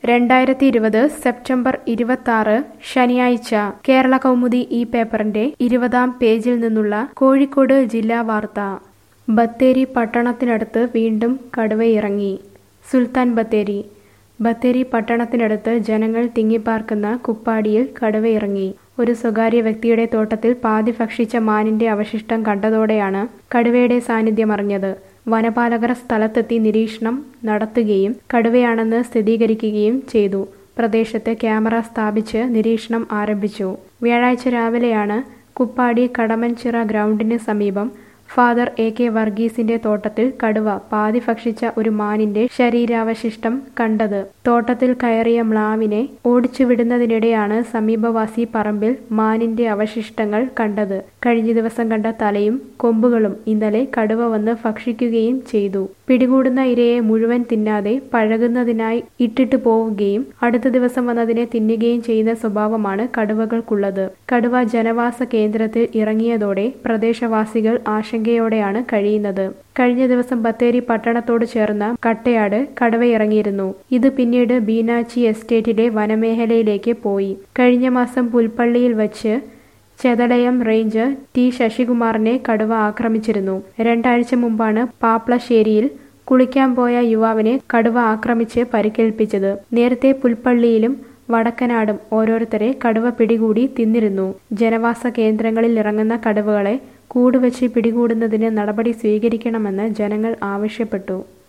രണ്ടായിരത്തി ഇരുപത് സെപ്റ്റംബർ ഇരുപത്തി ശനിയാഴ്ച കേരള കൗമുദി ഈ പേപ്പറിന്റെ ഇരുപതാം പേജിൽ നിന്നുള്ള കോഴിക്കോട് ജില്ലാ വാർത്ത ബത്തേരി പട്ടണത്തിനടുത്ത് വീണ്ടും കടുവയിറങ്ങി സുൽത്താൻ ബത്തേരി ബത്തേരി പട്ടണത്തിനടുത്ത് ജനങ്ങൾ തിങ്ങിപ്പാർക്കുന്ന കുപ്പാടിയിൽ കടുവയിറങ്ങി ഒരു സ്വകാര്യ വ്യക്തിയുടെ തോട്ടത്തിൽ പാതി ഭക്ഷിച്ച മാനിന്റെ അവശിഷ്ടം കണ്ടതോടെയാണ് കടുവയുടെ സാന്നിധ്യം അറിഞ്ഞത് വനപാലകർ സ്ഥലത്തെത്തി നിരീക്ഷണം നടത്തുകയും കടുവയാണെന്ന് സ്ഥിരീകരിക്കുകയും ചെയ്തു പ്രദേശത്ത് ക്യാമറ സ്ഥാപിച്ച് നിരീക്ഷണം ആരംഭിച്ചു വ്യാഴാഴ്ച രാവിലെയാണ് കുപ്പാടി കടമൻചിറ ഗ്രൗണ്ടിന് സമീപം ഫാദർ എ കെ വർഗീസിന്റെ തോട്ടത്തിൽ കടുവ പാതി ഭക്ഷിച്ച ഒരു മാനിന്റെ ശരീരാവശിഷ്ടം കണ്ടത് തോട്ടത്തിൽ കയറിയ മ്ലാവിനെ ഓടിച്ചുവിടുന്നതിനിടെയാണ് സമീപവാസി പറമ്പിൽ മാനിന്റെ അവശിഷ്ടങ്ങൾ കണ്ടത് കഴിഞ്ഞ ദിവസം കണ്ട തലയും കൊമ്പുകളും ഇന്നലെ കടുവ വന്ന് ഭക്ഷിക്കുകയും ചെയ്തു പിടികൂടുന്ന ഇരയെ മുഴുവൻ തിന്നാതെ പഴകുന്നതിനായി ഇട്ടിട്ട് പോവുകയും അടുത്ത ദിവസം വന്നതിനെ തിന്നുകയും ചെയ്യുന്ന സ്വഭാവമാണ് കടുവകൾക്കുള്ളത് കടുവ ജനവാസ കേന്ദ്രത്തിൽ ഇറങ്ങിയതോടെ പ്രദേശവാസികൾ ആശങ്കയോടെയാണ് കഴിയുന്നത് കഴിഞ്ഞ ദിവസം ബത്തേരി പട്ടണത്തോട് ചേർന്ന കട്ടയാട് കടുവയിറങ്ങിയിരുന്നു ഇത് പിന്നീട് ബീനാച്ചി എസ്റ്റേറ്റിലെ വനമേഖലയിലേക്ക് പോയി കഴിഞ്ഞ മാസം പുൽപ്പള്ളിയിൽ വച്ച് ചെതലയം റേഞ്ചർ ടി ശശികുമാറിനെ കടുവ ആക്രമിച്ചിരുന്നു രണ്ടാഴ്ച മുമ്പാണ് പാപ്ലശ്ശേരിയിൽ കുളിക്കാൻ പോയ യുവാവിനെ കടുവ ആക്രമിച്ച് പരിക്കേൽപ്പിച്ചത് നേരത്തെ പുൽപ്പള്ളിയിലും വടക്കനാടും ഓരോരുത്തരെ കടുവ പിടികൂടി തിന്നിരുന്നു ജനവാസ കേന്ദ്രങ്ങളിൽ ഇറങ്ങുന്ന കടുവകളെ കൂടുവച്ച് പിടികൂടുന്നതിന് നടപടി സ്വീകരിക്കണമെന്ന് ജനങ്ങൾ ആവശ്യപ്പെട്ടു